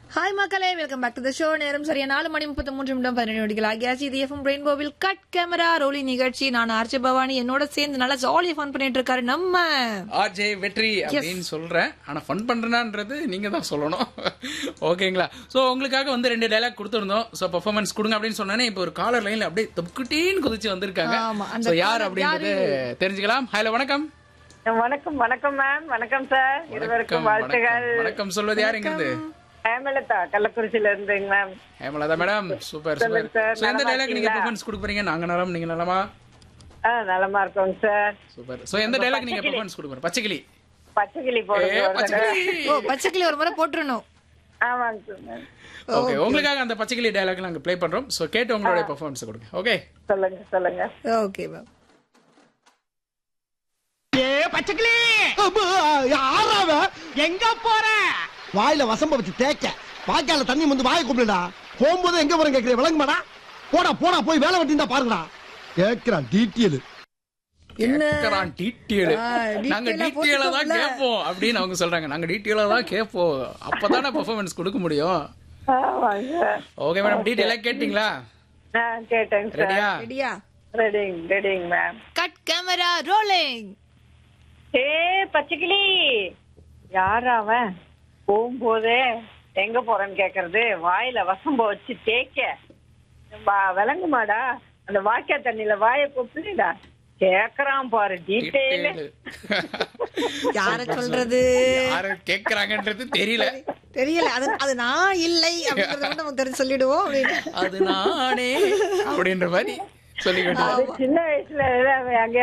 Hi மக்களே welcome back to the show நேரம் சரியா நாலு மணி முப்பத்தி மூன்று நிமிடம் பதினேழு நொடிகள் ஆகியாச்சு இது எஃப்எம் ரெயின்போவில் கட் கேமரா ரோலி நிகழ்ச்சி நான் ஆர்ஜி பவானி என்னோட சேர்ந்து நல்லா ஜாலியா ஃபன் பண்ணிட்டு இருக்காரு நம்ம ஆர்ஜே வெற்றி அப்படின்னு சொல்றேன் ஆனா ஃபன் பண்றேனான்றது நீங்க தான் சொல்லணும் ஓகேங்களா சோ உங்களுக்காக வந்து ரெண்டு டைலாக் கொடுத்துருந்தோம் சோ பெர்ஃபார்மன்ஸ் கொடுங்க அப்படின்னு சொன்னேனே இப்போ ஒரு காலர் லைன்ல அப்படியே தப்புக்கிட்டேன்னு குதிச்சு வந்திருக்காங்க ஆமா, அந்த சோ யார் caller அப்படின்றது தெரிஞ்சுக்கலாம் ஹலோ வணக்கம் வணக்கம் வணக்கம் மேம் வணக்கம் சார் இருவருக்கும் வாழ்த்துகள் வணக்கம் வணக்கம் சொல்வது யார் எங்கிறது ஹேமலதா கள்ளக்குறிச்சியில இருந்துங்க மேம் ஹேமலதா மேடம் சூப்பர் சொல்லுங்க சூப்பர் sir, சோ எந்த நலமா டைலாக் நீங்க இருக்கீங்களா? பெர்ஃபார்மன்ஸ் கொடுக்க போறீங்க நாங்க நலம் நீங்க நலமா ஆ நலமா இருக்கோங்க சார் சூப்பர் சோ எந்த டைலாக் நீங்க பெர்ஃபார்மன்ஸ் கொடுக்க போறீங்க பச்சைக்கிளி பச்சைக்கிளி ஏ போடுங்க ஒரு தடவை. பச்சைக்கிளி ஓ பச்சைக்கிளி ஒரு முறை போட்டுருணும் ஆமாங்க சார் மேம் ஓகே உங்களுக்காக அந்த பச்சைக்கிளி டைலாக் நாங்க ப்ளே பண்றோம் சோ கேட்டு உங்களுடைய பெர்ஃபார்மன்ஸ் கொடுங்க ஓகே சொல்லுங்க சொல்லுங்க ஓகே மேம் ஏ பச்சைக்கிளி யாராவ எங்க போற வாயில வசம்ப வச்சு தேய்க்க வாய்க்கால தண்ணி வந்து வாயை கும்பிடுடா போகும்போது எங்க போறேன் கேக்குறேன் விளங்குமாடா போடா போடா போய் வேலை வெட்டிந்தா பாருங்கடா கேக்குறான் டீட்டெயில் என்ன கேக்குறான் டீட்டெயில் ஆ, நாங்க detail ஆ டீட்டெயிலா தான் போட்டுக்கோங்களேன். கேட்போம் அப்படின்னு அவங்க சொல்றாங்க நாங்க டீட்டெயிலா தான் கேட்போம் அப்பதானே பெர்ஃபார்மன்ஸ் கொடுக்க முடியும் ஆமாங்க சார் ஓகே மேடம் டீட்டெயிலா கேட்டிங்களா நான் கேட்டேங்க சார் ரெடியா ரெடியா ரெடிங் ரெடிங் மேம் கட் கேமரா ரோலிங் ஏ பச்சைக்கிளி யார் அவன் போகும்போதே எங்க போறேன்னு கேக்குறது வாயில வசம்ப வச்சு தேய்க்க வா- விளங்குமாடா அந்த வாய்க்கா தண்ணியில வாயை கொப்புடா கேக்குறான் பாரு டீட்டெயில் யார சொல்றது யாரு கேக்குறாங்கன்றது தெரியல தெரியல அது அது நான் இல்லை அப்படிங்கறத மட்டும் நமக்கு தெரிஞ்சு சொல்லிடுவோம் அப்படின்னு அது நானே அப்படின்ற மாதிரி சொல்லிக்கிட்டு சின்ன வயசுல அங்க